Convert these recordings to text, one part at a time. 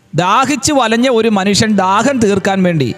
ദാഹിച്ച് വലഞ്ഞ ഒരു മനുഷ്യൻ ദാഹം തീർക്കാൻ വേണ്ടി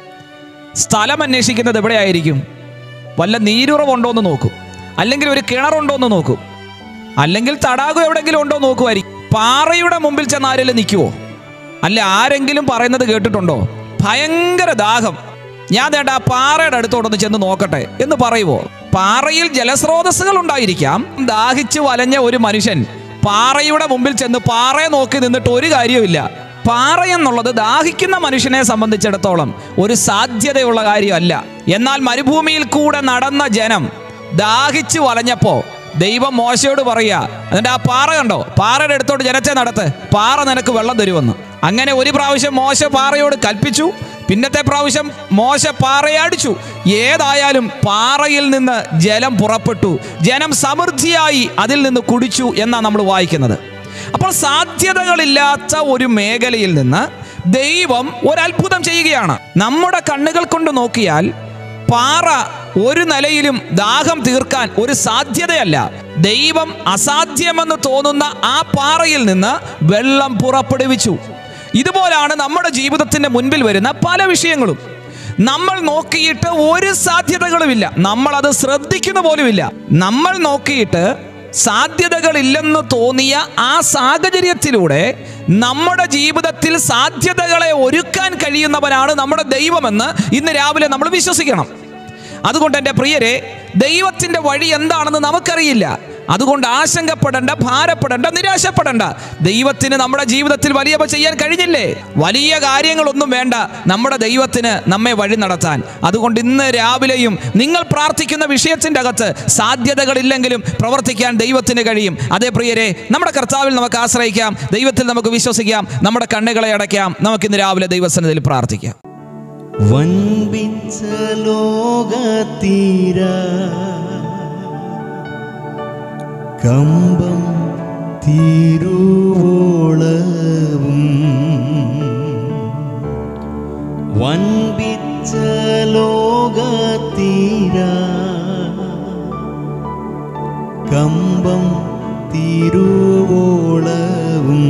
സ്ഥലം അന്വേഷിക്കുന്നത് എവിടെയായിരിക്കും വല്ല നീരുറവുണ്ടോ എന്ന് നോക്കും അല്ലെങ്കിൽ ഒരു കിണറുണ്ടോ എന്ന് നോക്കും അല്ലെങ്കിൽ തടാകം എവിടെയെങ്കിലും ഉണ്ടോ എന്ന് നോക്കുമായിരിക്കും പാറയുടെ മുമ്പിൽ ചെന്ന് ആരെങ്കിലും നിൽക്കുവോ അല്ല ആരെങ്കിലും പറയുന്നത് കേട്ടിട്ടുണ്ടോ ഭയങ്കര ദാഹം ഞാൻ വേണ്ട ആ പാറയുടെ അടുത്തോട്ടൊന്ന് ചെന്ന് നോക്കട്ടെ എന്ന് പറയുവോ പാറയിൽ ജലസ്രോതസ്സുകൾ ഉണ്ടായിരിക്കാം ദാഹിച്ച് വലഞ്ഞ ഒരു മനുഷ്യൻ പാറയുടെ മുമ്പിൽ ചെന്ന് പാറയെ നോക്കി നിന്നിട്ട് ഒരു കാര്യവുമില്ല പാറ എന്നുള്ളത് ദാഹിക്കുന്ന മനുഷ്യനെ സംബന്ധിച്ചിടത്തോളം ഒരു സാധ്യതയുള്ള കാര്യമല്ല എന്നാൽ മരുഭൂമിയിൽ കൂടെ നടന്ന ജനം ദാഹിച്ച് വലഞ്ഞപ്പോ ദൈവം മോശയോട് പറയുക എന്നിട്ട് ആ പാറ കണ്ടോ പാറയുടെ അടുത്തോട്ട് ജനത്തെ നടത്ത് പാറ നിനക്ക് വെള്ളം തരുമെന്ന് അങ്ങനെ ഒരു പ്രാവശ്യം മോശ പാറയോട് കൽപ്പിച്ചു പിന്നത്തെ പ്രാവശ്യം മോശ പാറയെ അടിച്ചു ഏതായാലും പാറയിൽ നിന്ന് ജലം പുറപ്പെട്ടു ജനം സമൃദ്ധിയായി അതിൽ നിന്ന് കുടിച്ചു എന്നാണ് നമ്മൾ വായിക്കുന്നത് അപ്പോൾ സാധ്യതകളില്ലാത്ത ഒരു മേഖലയിൽ നിന്ന് ദൈവം ഒരത്ഭുതം ചെയ്യുകയാണ് നമ്മുടെ കണ്ണുകൾ കൊണ്ട് നോക്കിയാൽ പാറ ഒരു നിലയിലും ദാഹം തീർക്കാൻ ഒരു സാധ്യതയല്ല ദൈവം അസാധ്യമെന്ന് തോന്നുന്ന ആ പാറയിൽ നിന്ന് വെള്ളം പുറപ്പെടുവിച്ചു ഇതുപോലാണ് നമ്മുടെ ജീവിതത്തിന്റെ മുൻപിൽ വരുന്ന പല വിഷയങ്ങളും നമ്മൾ നോക്കിയിട്ട് ഒരു സാധ്യതകളുമില്ല നമ്മൾ അത് ശ്രദ്ധിക്കുന്ന പോലുമില്ല നമ്മൾ നോക്കിയിട്ട് സാധ്യതകളില്ലെന്ന് തോന്നിയ ആ സാഹചര്യത്തിലൂടെ നമ്മുടെ ജീവിതത്തിൽ സാധ്യതകളെ ഒരുക്കാൻ കഴിയുന്നവനാണ് നമ്മുടെ ദൈവമെന്ന് ഇന്ന് രാവിലെ നമ്മൾ വിശ്വസിക്കണം അതുകൊണ്ട് എൻ്റെ പ്രിയരെ ദൈവത്തിൻ്റെ വഴി എന്താണെന്ന് നമുക്കറിയില്ല അതുകൊണ്ട് ആശങ്കപ്പെടേണ്ട ഭാരപ്പെടേണ്ട നിരാശപ്പെടേണ്ട ദൈവത്തിന് നമ്മുടെ ജീവിതത്തിൽ വലിയവ ചെയ്യാൻ കഴിഞ്ഞില്ലേ വലിയ കാര്യങ്ങളൊന്നും വേണ്ട നമ്മുടെ ദൈവത്തിന് നമ്മെ വഴി നടത്താൻ അതുകൊണ്ട് ഇന്ന് രാവിലെയും നിങ്ങൾ പ്രാർത്ഥിക്കുന്ന വിഷയത്തിൻ്റെ അകത്ത് സാധ്യതകളില്ലെങ്കിലും പ്രവർത്തിക്കാൻ ദൈവത്തിന് കഴിയും അതേ പ്രിയരെ നമ്മുടെ കർത്താവിൽ നമുക്ക് ആശ്രയിക്കാം ദൈവത്തിൽ നമുക്ക് വിശ്വസിക്കാം നമ്മുടെ കണ്ണുകളെ അടയ്ക്കാം നമുക്കിന്ന് രാവിലെ ദൈവസന്നിധിയിൽ പ്രാർത്ഥിക്കാം വൻപിച്ച ലോകത്തീര കമ്പം തീരുവോളവും വൻപിച്ച ലോകത്തീര കമ്പം തീരുവോളവും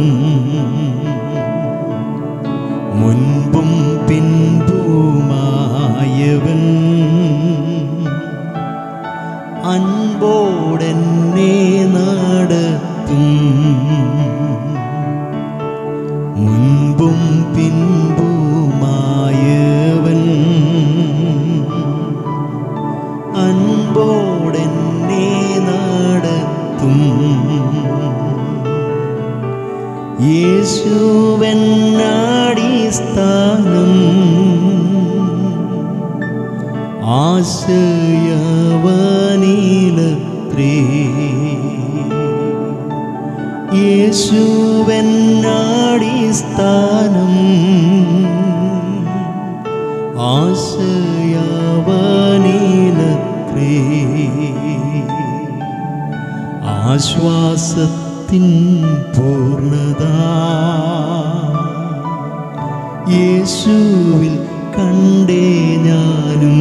മുൻപും പിൻപുമായവൻ അൻപോടെന്നെ നടത്തും മുൻപും പിൻപുമായവൻ അൻപോടെന്നെ നടത്തും യേശുവെന്നാടിസ്ഥാനം ആശയവനീലത്രേ യേശുവെന്നാടിസ്ഥാനം ആശയവനീലത്രേ ആശ്വാസത്തിൻ പൂർണ്ണത യേശുവിൽ കണ്ടേ ഞാനും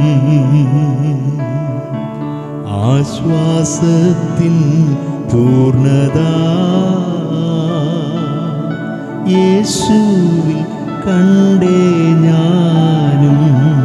ആശ്വാസത്തിൻ പൂർണ്ണത യേശുവിൽ കണ്ടേ ഞാനും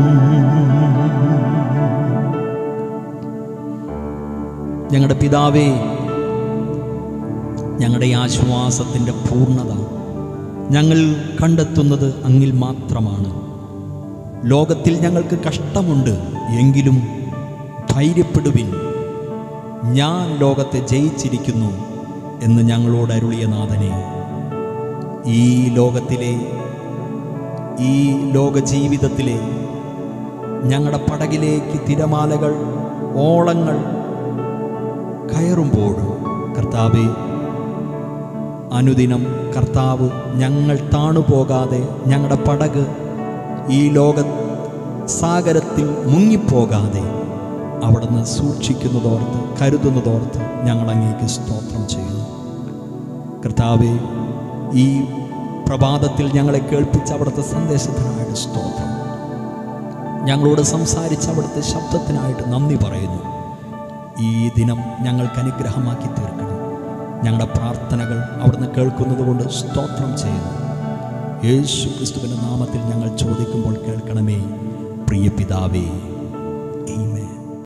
ഞങ്ങളുടെ പിതാവേ ഞങ്ങളുടെ ഈ ആശ്വാസത്തിൻ്റെ പൂർണ്ണത ഞങ്ങൾ കണ്ടെത്തുന്നത് അങ്ങിൽ മാത്രമാണ് ലോകത്തിൽ ഞങ്ങൾക്ക് കഷ്ടമുണ്ട് എങ്കിലും ധൈര്യപ്പെടുവിൻ ഞാൻ ലോകത്തെ ജയിച്ചിരിക്കുന്നു എന്ന് ഞങ്ങളോട് അരുളിയ നാഥനെ ഈ ലോകത്തിലെ ഈ ലോക ജീവിതത്തിലെ ഞങ്ങളുടെ പടകിലേക്ക് തിരമാലകൾ ഓളങ്ങൾ കയറുമ്പോഴും കർത്താവെ അനുദിനം കർത്താവ് ഞങ്ങൾ താണുപോകാതെ ഞങ്ങളുടെ പടക് ഈ ലോക സാഗരത്തിൽ മുങ്ങിപ്പോകാതെ അവിടുന്ന് സൂക്ഷിക്കുന്നതോർത്ത് കരുതുന്നതോർത്ത് ഞങ്ങൾ അങ്ങേക്ക് സ്തോത്രം ചെയ്യുന്നു കർത്താവെ ഈ പ്രഭാതത്തിൽ ഞങ്ങളെ കേൾപ്പിച്ച അവിടുത്തെ സന്ദേശത്തിനായിട്ട് സ്തോത്രം ഞങ്ങളോട് സംസാരിച്ച അവിടുത്തെ ശബ്ദത്തിനായിട്ട് നന്ദി പറയുന്നു ഈ ദിനം ഞങ്ങൾക്ക് അനുഗ്രഹമാക്കി തീർക്കണം ഞങ്ങളുടെ പ്രാർത്ഥനകൾ അവിടുന്ന് കേൾക്കുന്നത് കൊണ്ട് സ്തോത്രം ചെയ്യുന്നു യേശു ക്രിസ്തുവിൻ്റെ നാമത്തിൽ ഞങ്ങൾ ചോദിക്കുമ്പോൾ കേൾക്കണമേ പ്രിയ പിതാവേ Amen.